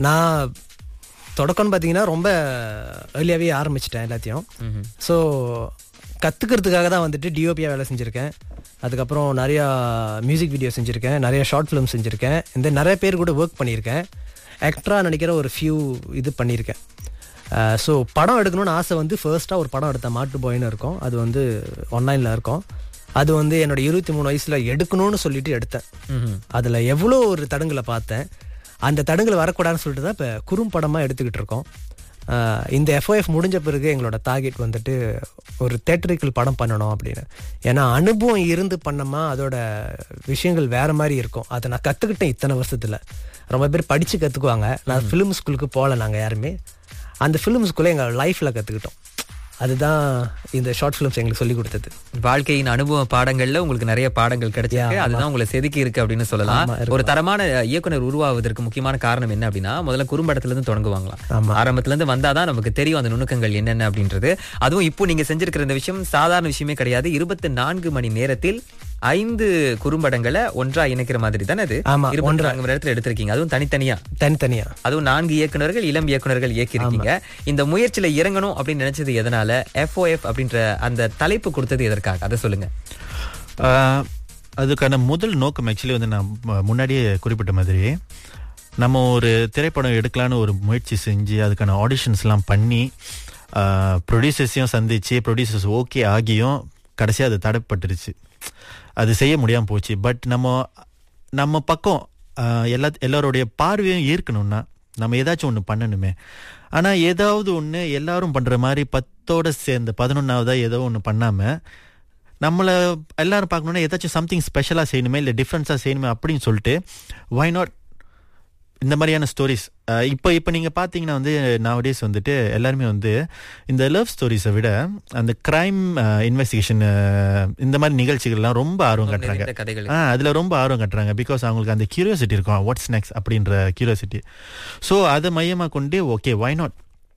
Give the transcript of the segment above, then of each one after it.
நான் தொடக்கம்னு பார்த்தீங்கன்னா ரொம்ப ஏர்லியாகவே ஆரம்பிச்சிட்டேன் எல்லாத்தையும் ஸோ கற்றுக்கிறதுக்காக தான் வந்துட்டு டிஓபியாக வேலை செஞ்சுருக்கேன் அதுக்கப்புறம் நிறையா மியூசிக் வீடியோ செஞ்சுருக்கேன் நிறைய ஷார்ட் ஃபிலிம் செஞ்சுருக்கேன் இந்த நிறைய பேர் கூட ஒர்க் பண்ணியிருக்கேன் ஆக்டரா நினைக்கிற ஒரு ஃபியூ இது பண்ணியிருக்கேன் ஸோ படம் எடுக்கணும்னு ஆசை வந்து ஃபர்ஸ்ட்டாக ஒரு படம் எடுத்தேன் மாட்டு பாய்னு இருக்கும் அது வந்து ஆன்லைனில் இருக்கும் அது வந்து என்னோட இருபத்தி மூணு வயசில் எடுக்கணும்னு சொல்லிட்டு எடுத்தேன் அதில் எவ்வளோ ஒரு தடங்களை பார்த்தேன் அந்த தடங்கள் வரக்கூடாதுன்னு சொல்லிட்டு தான் இப்போ குறும்படமாக எடுத்துக்கிட்டு இருக்கோம் ஆஹ் இந்த எஃப்ஓஎஃப் முடிஞ்ச பிறகு எங்களோட டார்கெட் வந்துட்டு ஒரு தேட்டரிக்கல் படம் பண்ணணும் அப்படின்னு ஏன்னா அனுபவம் இருந்து பண்ணோமா அதோட விஷயங்கள் வேற மாதிரி இருக்கும் அதை நான் கற்றுக்கிட்டேன் இத்தனை வருஷத்தில் ரொம்ப பேர் படித்து கற்றுக்குவாங்க நான் ஃபிலிம் ஸ்கூலுக்கு போகல நாங்கள் யாருமே அந்த ஃபிலிம் ஸ்கூலில் எங்கள் லைஃப்பில் கற்றுக்கிட்டோம் அதுதான் இந்த ஷார்ட் ஃபிலிம்ஸ் எங்களுக்கு சொல்லி கொடுத்தது வாழ்க்கையின் அனுபவ பாடங்கள்ல உங்களுக்கு நிறைய பாடங்கள் கிடைச்சிருக்கு Yeah, அதுதான் உங்களை செதுக்கி இருக்கு அப்படின்னு சொல்லலாம் ஆமா, இருக்கு. ஒரு தரமான இயக்குனர் உருவாவதற்கு முக்கியமான காரணம் என்ன அப்படின்னா முதல்ல குறும்படத்துல இருந்து தொடங்குவாங்களாம் ஆமா. ஆரம்பத்துல இருந்து வந்தாதான் நமக்கு தெரியும் அந்த நுணுக்கங்கள் என்னென்ன அப்படின்றது அதுவும் இப்போ நீங்க செஞ்சிருக்கிற இந்த விஷயம் சாதாரண விஷயமே கிடையாது இருபத்தி நான்கு மணி நேரத்தில் ஐந்து குறும்படங்களை ஒன்றா இணைக்கிற மாதிரி தானே அது ஆமா, இருபத்தி நான்கு மணி நேரத்துல எடுத்திருக்கீங்க அதுவும் தனித்தனியா தனித்தனியா அதுவும் நான்கு இயக்குனர்கள் இளம் இயக்குனர்கள் இயக்கியிருக்கீங்க இந்த முயற்சியில இறங்கணும் அப்படின்னு நினைச்சது எதனால எஃப்ஓஎஃப் அப்படின்ற அந்த தலைப்பு கொடுத்தது எதற்காக அதை சொல்லுங்க ஆஹ், அதுக்கான முதல் நோக்கம் ஆக்சுவலி வந்து நான் ம- முன்னாடியே குறிப்பிட்ட மாதிரி நம்ம ஒரு திரைப்படம் எடுக்கலான்னு ஒரு முயற்சி செஞ்சு அதுக்கான ஆடிஷன்ஸ்லாம் பண்ணி ப்ரொடியூசர்ஸையும் சந்திச்சு ப்ரொடியூசர்ஸ் ஓகே ஆகியும் கடைசியாக அது தடைப்பட்டுருச்சு அது செய்ய முடியாமல் போச்சு பட் நம்ம நம்ம பக்கம் ஆஹ், எல்லா எல்லாருடைய பார்வையும் ஈர்க்கணும்னா நம்ம ஏதாச்சும் ஒன்று பண்ணணுமே ஆனால் ஏதாவது ஒன்று எல்லாரும் பண்ணுற மாதிரி பத்தோட சேர்ந்து பதினொன்றாவதா ஏதோ ஒன்று பண்ணாமல் நம்மளை எல்லாரும் பார்க்கணுன்னா ஏதாச்சும் சம்திங் ஸ்பெஷலாக செய்யணுமே இல்லை டிஃப்ரென்ஸாக செய்யணுமே அப்படின்னு சொல்லிட்டு வை நாட் இந்த மாதிரியான ஸ்டோரிஸ் இப்போ இப்போ நீங்கள் பார்த்தீங்கன்னா வந்து nowadays வந்துட்டு எல்லாருமே வந்து இந்த லவ் ஸ்டோரிஸை விட அந்த கிரைம் இன்வெஸ்டிகேஷன் இந்த மாதிரி நிகழ்ச்சிகள்லாம் ரொம்ப ஆர்வம் காட்டுறாங்க நிறைந்த கதைகள் ஆ அதில் ரொம்ப ஆர்வம் காட்டுறாங்க பிகாஸ் அவங்களுக்கு அந்த கியூரியாசிட்டி இருக்கும் வாட்ஸ் நெக்ஸ்ட் அப்படின்ற கியூரியாசிட்டி ஸோ அதை மையமாக கொண்டு ஓகே வை நாட்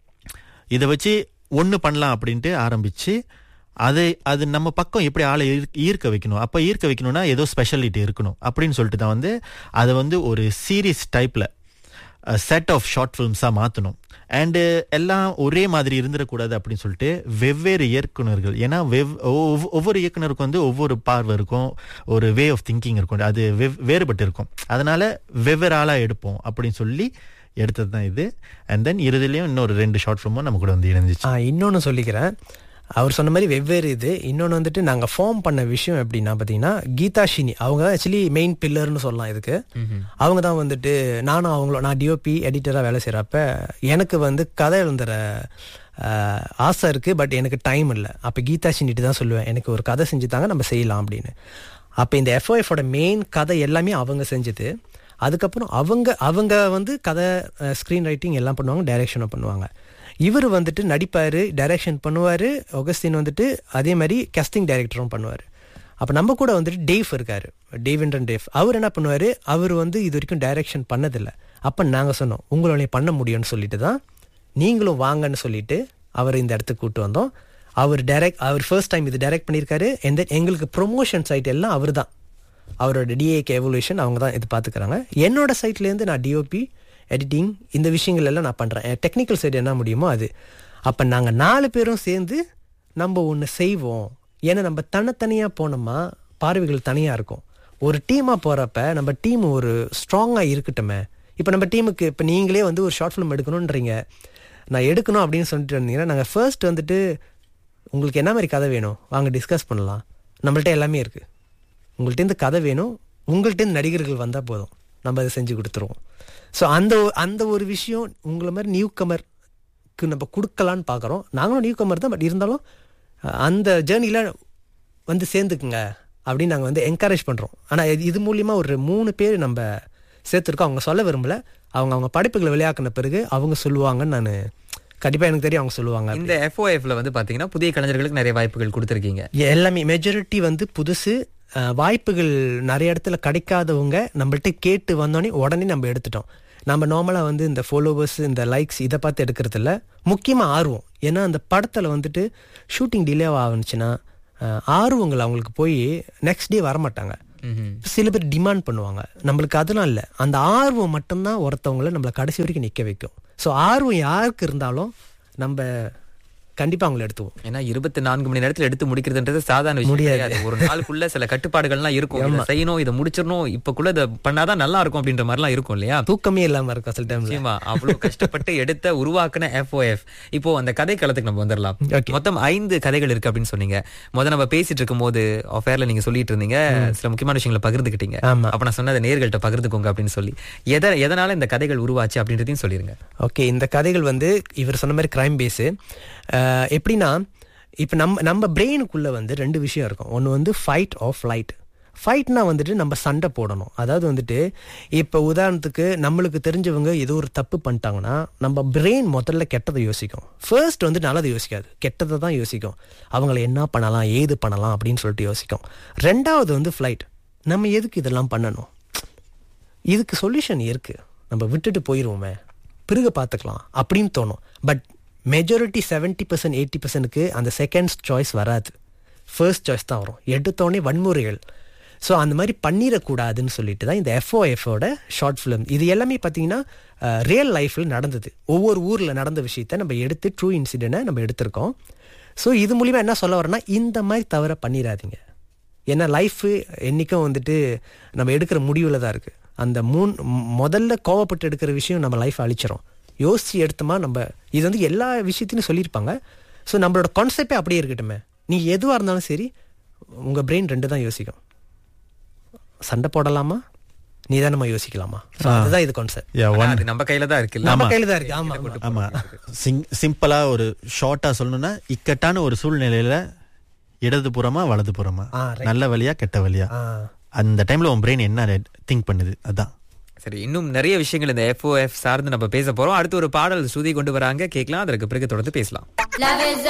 இதை வச்சு ஒன்று பண்ணலாம் அப்படின்ட்டு ஆரம்பிச்சு அது அது நம்ம பக்கம் எப்படி ஆளை ஈர்க்க- ஈர்க்க வைக்கணும் அப்போ ஈர்க்க வைக்கணும்னா ஏதோ ஸ்பெஷாலிட்டி இருக்கணும் அப்படின்னு சொல்லிட்டு தான் வந்து அதை வந்து ஒரு சீரீஸ் டைப்பில் செட் ஆஃப் ஷார்ட் ஃபிலிம்ஸாக மாற்றணும் அண்டு எல்லாம் ஒரே மாதிரி இருந்துடக்கூடாது அப்படின்னு சொல்லிட்டு வெவ்வேறு இயக்குனர்கள் ஏன்னா வெவ் ஒவ்வொ- ஒவ்வொரு இயக்குனருக்கும் வந்து ஒவ்வொரு பார்வை இருக்கும் ஒரு வே ஆஃப் திங்கிங் இருக்கும் அது வெவ் வேறுபட்டு இருக்கும் அதனால வெவ்வேறு ஆளாக எடுப்போம் அப்படின்னு சொல்லி எடுத்தது தான் இது அண்ட் தென் இறுதியிலையும் இன்னொரு ரெண்டு ஷார்ட் ஃபிலிமும் நம்ம கூட வந்து இணைஞ்சிச்சு ஆ இன்னொன்று சொல்லிக்கிறேன் அவர் சொன்ன மாதிரி வெவ்வேறு இது இன்னொன்று வந்துட்டு நாங்கள் ஃபார்ம் பண்ண விஷயம் எப்படின்னா பார்த்தீங்கன்னா கீதா ஷினி அவங்க தான் ஆக்சுவலி மெயின் பில்லர்னு சொல்லலாம் இதுக்கு அவங்க தான் வந்துட்டு நானும் அவங்கள நான் டிஓபி எடிட்டராக வேலை செய்கிறப்ப எனக்கு வந்து கதை எழுந்துற ஆஹ், ஆசை இருக்குது பட் எனக்கு டைம் இல்லை அப்போ கீதா ஷினிட்டு தான் சொல்லுவேன் எனக்கு ஒரு கதை செஞ்சு தாங்க நம்ம செய்யலாம் அப்படின்னு அப்போ இந்த எஃப்ஓஎஃபோட மெயின் கதை எல்லாமே அவங்க செஞ்சது அதுக்கப்புறம் அவங்க அவங்க வந்து கதை ஸ்க்ரீன் ரைட்டிங் எல்லாம் பண்ணுவாங்க டைரக்ஷனும் பண்ணுவாங்க இவர் வந்துட்டு நடிப்பார் டைரக்ஷன் பண்ணுவார் ஒகஸ்டின் வந்துட்டு அதே மாதிரி கேஸ்டிங் டைரக்டரும் பண்ணுவார் அப்போ நம்ம கூட வந்துட்டு டேவ் இருக்காரு டேவின்றன் டேவ் அவர் என்ன பண்ணுவார் அவர் வந்து இது வரைக்கும் டைரக்ஷன் பண்ணதில்லை அப்போ நாங்கள் சொன்னோம் உங்களாலே பண்ண முடியும்னு சொல்லிட்டு தான் நீங்களும் வாங்கன்னு சொல்லிட்டு அவர் இந்த இடத்துக்கு கூட்டு வந்தோம் அவர் டைரக்ட் அவர் ஃபர்ஸ்ட் டைம் இது டைரக்ட் பண்ணியிருக்காரு and then எங்களுக்கு ப்ரொமோஷன் சைட் எல்லாம் அவர் தான் அவரோட டிஏக்கு எவல்யூஷன் அவங்க தான் இது பார்த்துக்கிறாங்க என்னோட சைட்லேருந்து நான் டிஓபி எடிட்டிங் இந்த விஷயங்கள் எல்லாம் நான் பண்ணுறேன் டெக்னிக்கல் சைடு என்ன முடியுமோ அது அப்போ நாங்கள் நாலு பேரும் சேர்ந்து நம்ம ஒன்று செய்வோம் ஏன்னா நம்ம தனித்தனியாக போனோமா பார்வைகள் தனியாக இருக்கும் ஒரு டீமாக போகிறப்ப நம்ம டீம் ஒரு ஸ்ட்ராங்காக இருக்கட்டுமே இப்போ நம்ம டீமுக்கு இப்போ நீங்களே வந்து ஒரு ஷார்ட் ஃபிலிம் எடுக்கணுன்றீங்க நான் எடுக்கணும் அப்படின்னு சொல்லிட்டு இருந்தீங்கன்னா நாங்கள் ஃபர்ஸ்ட் வந்துட்டு உங்களுக்கு என்ன மாதிரி கதை வேணும் வாங்க டிஸ்கஸ் பண்ணலாம் நம்மள்ட்ட எல்லாமே இருக்குது உங்கள்கிட்டேருந்து கதை வேணும் உங்கள்கிட்டேருந்து நடிகர்கள் வந்தால் போதும் நம்ம அதை செஞ்சு கொடுத்துருவோம் ஸோ அந்த ஒ- அந்த ஒரு விஷயம் உங்களை மாதிரி நியூ கமருக்கு நம்ம கொடுக்கலான்னு பார்க்குறோம் நாங்களும் நியூ கமர் தான் பட் இருந்தாலும் அஹ், அந்த ஜேர்னியில் வந்து சேர்ந்துக்குங்க அப்படின்னு நாங்கள் வந்து என்கரேஜ் பண்ணுறோம் ஆனால் இது இது மூலியமாக ஒரு மூணு பேர் நம்ம சேர்த்துருக்கோம் அவங்க சொல்ல விரும்பல அவங்க அவங்க படைப்புகளை வெளியாக்கின பிறகு அவங்க சொல்லுவாங்கன்னு நான் கண்டிப்பாக எனக்கு தெரியும் அவங்க சொல்லுவாங்க இந்த எஃப்ஓஎஃப்ல வந்து பாத்தீங்கன்னா புதிய கலைஞர்களுக்கு நிறைய வாய்ப்புகள் கொடுத்திருக்கீங்க எல்லாமே மெஜாரிட்டி வந்து புதுசு அஹ், வாய்ப்புகள் நிறைய இடத்துல கிடைக்காதவங்க நம்மள்ட்ட கேட்டு வந்தோடனே உடனே நம்ம எடுத்துட்டோம் நம்ம நார்மலாக வந்து இந்த ஃபாலோவர்ஸ் இந்த லைக்ஸ் இதை பார்த்து எடுக்கிறது இல்ல முக்கியமாக ஆர்வம் ஏன்னா அந்த படத்தில் வந்துட்டு ஷூட்டிங் டிலே ஆகுச்சுன்னா அஹ், ஆர்வங்கள் அவங்களுக்கு போய் நெக்ஸ்ட் டே வரமாட்டாங்க சில பேர் டிமாண்ட் பண்ணுவாங்க நம்மளுக்கு அதெல்லாம் இல்லை அந்த ஆர்வம் மட்டும்தான் ஒருத்தவங்கள நம்மள கடைசி வரைக்கும் நிக்க வைக்கும் ஸோ ஆர்வம் யாருக்கு இருந்தாலும் நம்ம கண்டிப்பா அவங்கள எடுத்துவோம் ஏன்னா இருபத்தி நான்கு மணி நேரத்துல எடுத்து முடிக்கிறதுன்றது சாதாரண விஷயம் கிடையாது ஒரு நாளுக்குள்ள சில கட்டுப்பாடுகள்லாம் இருக்கும் இதை செய்யணும் இதை முடிச்சிடணும் இப்பக்குள்ள இதை பண்ணாதான் நல்லா இருக்கும் அப்படின்ற மாதிரிலாம் இருக்கும் இல்லையா தூக்கமே இல்லாம இருக்கும் சில டைம்ல நிச்சயமா அவ்வளவு கஷ்டப்பட்டு எடுத்த உருவாக்குன எஃப்ஓஎஃப் இப்போ அந்த கதை களத்துக்கு நம்ம வந்துடலாம் Okay. மொத்தம் ஐந்து கதைகள் இருக்கு அப்படின்னு சொன்னீங்க முத நம்ம பேசிட்டு இருக்கும் போது அஃபேர்ல நீங்க சொல்லிட்டு இருந்தீங்க சில முக்கியமான விஷயங்களை பகிர்ந்துக்கிட்டீங்க ஆமா. அப்ப நான் சொன்னதை நேர்கள்ட்ட பகிர்ந்துக்கோங்க அப்படின்னு சொல்லி எத எதனால இந்த கதைகள் உருவாச்சு அப்படின்றதையும் சொல்லிருங்க ஓகே இந்த கதைகள் வந்து இவர் சொன்ன மாதிரி கிரைம் பேஸு எப்படின்னா இப்போ நம்ம நம்ம பிரெயினுக்குள்ளே வந்து ரெண்டு விஷயம் இருக்கும் ஒன்று வந்து ஃபைட் ஆஃப் ஃப்ளைட் ஃபைட்னா வந்துட்டு நம்ம சண்டை போடணும் அதாவது வந்துட்டு இப்போ உதாரணத்துக்கு நம்மளுக்கு தெரிஞ்சவங்க ஏதோ ஒரு தப்பு பண்ணிட்டாங்கன்னா நம்ம பிரெயின் முதல்ல கெட்டதை யோசிக்கும் ஃபர்ஸ்ட் வந்து நல்லதை யோசிக்காது கெட்டதை தான் யோசிக்கும் அவங்கள என்ன பண்ணலாம் ஏது பண்ணலாம் அப்படின்னு சொல்லிட்டு யோசிக்கும் ரெண்டாவது வந்து ஃப்ளைட் நம்ம எதுக்கு இதெல்லாம் பண்ணணும் இதுக்கு சொல்யூஷன் இருக்கு நம்ம விட்டுட்டு போயிடுவோமே பிறகு பார்த்துக்கலாம் அப்படின்னு தோணும் but majority seventy percent eighty பர்சன்ட்டுக்கு அந்த செகண்ட் சாய்ஸ் வராது ஃபர்ஸ்ட் சாய்ஸ் தான் வரும் எடுத்தோடனே வன்முறைகள் ஸோ அந்த மாதிரி பண்ணிடக்கூடாதுன்னு சொல்லிட்டு தான் இந்த எஃப்ஓஎஃபோட ஷார்ட் ஃபிலிம் இது எல்லாமே பார்த்தீங்கன்னா ரியல் லைஃப்பில் நடந்தது ஒவ்வொரு ஊரில் நடந்த விஷயத்த நம்ம எடுத்து ட்ரூ இன்சிடென்ட்டை நம்ம எடுத்திருக்கோம் ஸோ இது மூலிமா என்ன சொல்ல வரேன்னா இந்த மாதிரி தவிர பண்ணிடாதீங்க ஏன்னா லைஃபு என்றைக்கும் வந்துட்டு நம்ம எடுக்கிற முடிவில் தான் இருக்குது அந்த மூணு மொ- முதல்ல கோவப்பட்டு எடுக்கிற விஷயம் நம்ம லைஃப் அழிச்சிரும் யோசிச்சு எடுத்தோமா நம்ம இது வந்து எல்லா விஷயத்தையும் சொல்லியிருப்பாங்க ஸோ நம்மளோட கான்செப்டே அப்படியே இருக்கட்டுமே நீ எதுவாக இருந்தாலும் சரி உங்கள் பிரெயின் ரெண்டு தான் யோசிக்கும் சண்டை போடலாமா நீ நம்ம யோசிக்கலாமா So அதுதான் இது கான்செப்ட் யா ஆனா ஒன் அது நம்ம கையில தான் இருக்குல்ல நம்ம கையில தான் இருக்கு ஆமா ஆமா. ஆமா சிங் சிம்பிளா ஒரு ஷார்ட்டா சொல்லணும்னா இக்கட்டான ஒரு சூழ்நிலையில இடதுபுறமா வலதுபுறமா ஆ, right. நல்ல வழியா கெட்ட வழியா ஆ அந்த டைம்ல உன் பிரெயின் என்ன திங்க் பண்ணுது அதான் சரி இன்னும் நிறைய விஷயங்கள் இந்த எஃப்ஓஎஃப் சார்ந்து நம்ம பேச போறோம் அடுத்து ஒரு பாடல் ஸ்ருதி கொண்டு வராங்க கேட்கலாம் அதற்கு பிறகு தொடர்ந்து பேசலாம் Love is